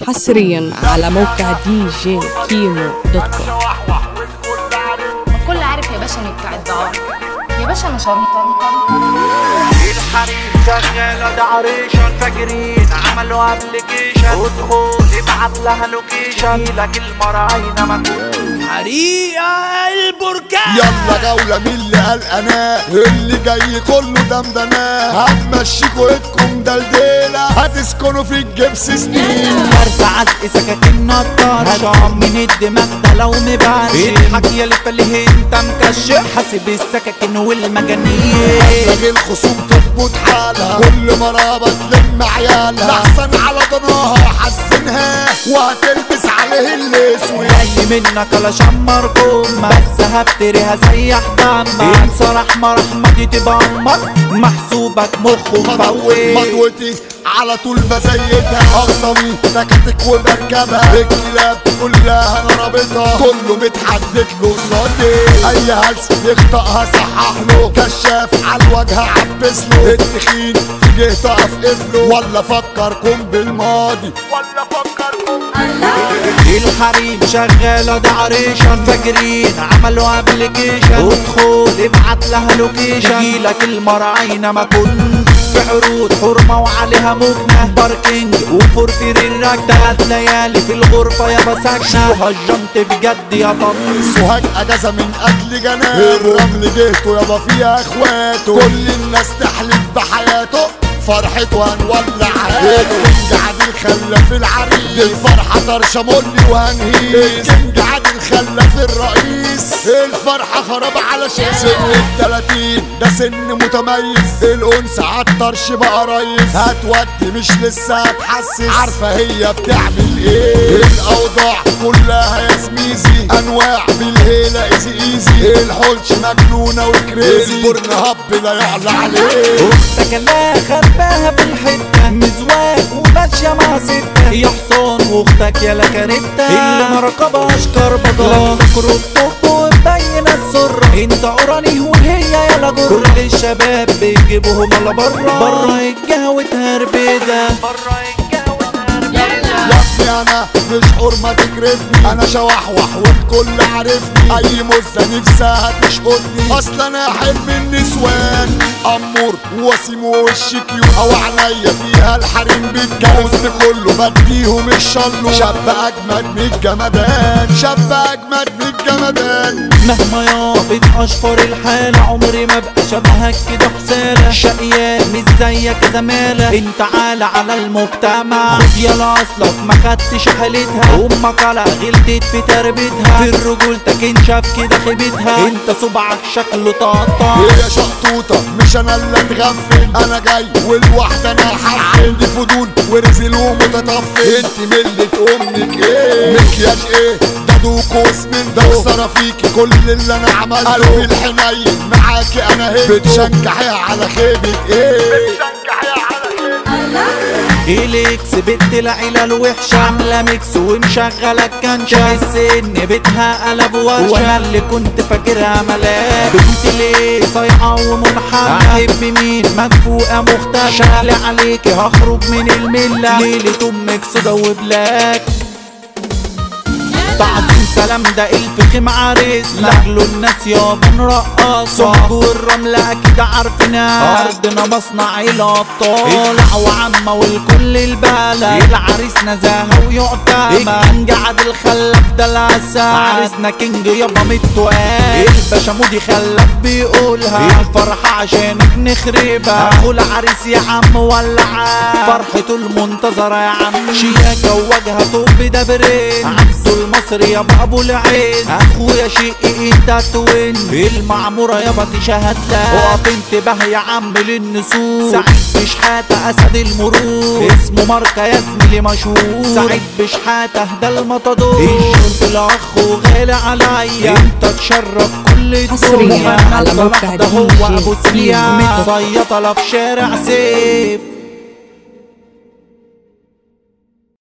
حصريا على موقع دي جي كيمو دوت كوم كل عارف يا باشا اني بتاع الدعارة يا باشا انا شرمطة الحريم شغالة ده عريشة الفاجرين عملوا ابلكيشن ادخل ابعت لها لوكيشن لك المراينة مكتوب حريقة البركان يلا جولة مين اللي قلقاناه اللي جاي كله دمدماه هتمشيكوا ايدكم دلديلة هتسكنوا في الجبس سنين فرز عزق سكاكين نطار هشام من الدماغ ده لو مبرشم اضحك يا اللي انت مكشف حاسب السكاكين والمجانين لغي الخصوم تظبط حالها كل مرة بتلم عيالها لحسن على ضناها وحسنها وهتلبس عليه الاسود جاي منك على شمركم بس هفتريها زي حدامة انصر احمر احمر تبمر محسوبك مخه مفوت مضوتي على طول بزيتها اغصمي تكتك وبركبها الكلاب كلها انا رابطها كله متحدد له قصادي اي هلس يخطئها صحح له كشاف على الوجه عبس له التخين في جهته اقف له ولا فكركم بالماضي ولا فكركم الحريم شغالة ده عريشة فاجرين عملوا ابلكيشن ادخل ابعت لها لوكيشن تجيلك المراعينة ما كنت في عروض حرمة وعليها مبنى باركينج وفرفير الراك تلات ليالي في الغرفة يابا ساكنة وهجمت بجد يا طن سوهاج اجازه من اجل جنابه الرمل جهته يابا فيها اخواته كل الناس تحلف بحياته فرحته هنولع الكينج عادل خلى في العريس الفرحة طرشة مولي وهنهيس الكينج عادل خلى في الرئيس الفرحة خراب على شيء سن التلاتين ده سن متميز الأنثى عالطرش بقى ريس هتودي مش لسه هتحسس عارفة هي بتعمل ايه الأوضاع كلها يا زميزي أنواع بالهيلة ايزي ايزي الحلش مجنونة وكريزي البرن هب لا يعلى عليه اختك لا خباها بالحتة مزواج وماشية مع ستة يا حصان واختك يا لكارتة اللي ما ركبهاش كربجة لابسة الطب ومبينة السرة انت قراني وهي يا جرة كل الشباب بيجيبوهم على برا برا الجهة وتهربدة برا الجهة يا ابني انا مش حرمة تكرفني انا شوحوح والكل عارفني اي مزة نفسها تشقطني اصل انا حلم النسوان امور وسيم ووش كيوت او عينيا فيها الحريم بيتجوز كله بديهم الشلو شاب اجمد من الجمدان شاب اجمد من الجمدان مهما يابط اشفر الحالة عمري ما بقى شبهك كده حسالة شقيان مش زيك زمالة انت عالة على المجتمع خد يلا اصلك ما خدتش حالتها امك على غلطت في تربيتها في رجولتك انشاف كده خيبتها انت صبعك شكله طاطا هي شقطوطة مش انا اللي اتغفل انا جاي والواحدة انا حفل عندي فضول ورزل ومتطفل انت ملة امك ايه مكياج ايه ده دوكوس من ده خسارة فيكي كل اللي انا عملته قلبي الحنين معاكي انا هي بتشجعي على خيبة ايه بتشجعي على إليكس بنت العيلة الوحشة عاملة ميكس ومشغلة الكنشة السن بيتها قلب ورشة وانا اللي كنت فاكرها ملاك بنت ليه صايعة ومنحنة أحب مين مدفوقة مختلفة شغلي عليكي هخرج من الملة ليلة أمك سودا وبلاك تعظيم سلام ده الفخم عريس لاجله الناس يابا نرقص صحب والرملة اكيد عارفينها ارضنا مصنع الابطال وعامة والكل البلد العريس نزاهة ويعتمد الكينج عادل خلف ده العسل عريسنا كينج يابا متوقال الباشا مودي خلف بيقولها الفرحة عشانك نخربها اخو العريس يا عم ولعها فرحته المنتظرة يا عم شياكة ووجهها طب ده برين عبده المصري يا ابو العين اخويا شقي انت توين المعمورة يابا تشهد اقف انتباه يا عم للنسور سعيد بشحاتة اسد المرور اسمه ماركة يا زميلي مشهور سعيد بشحاتة ده المطادور الشرط الاخ وغالي عليا انت تشرف كل الدنيا حصرياً على محمد موقع صلاح ده دي هو جي ابو كيمو سليم دوت كوم. صيطلة في شارع سيف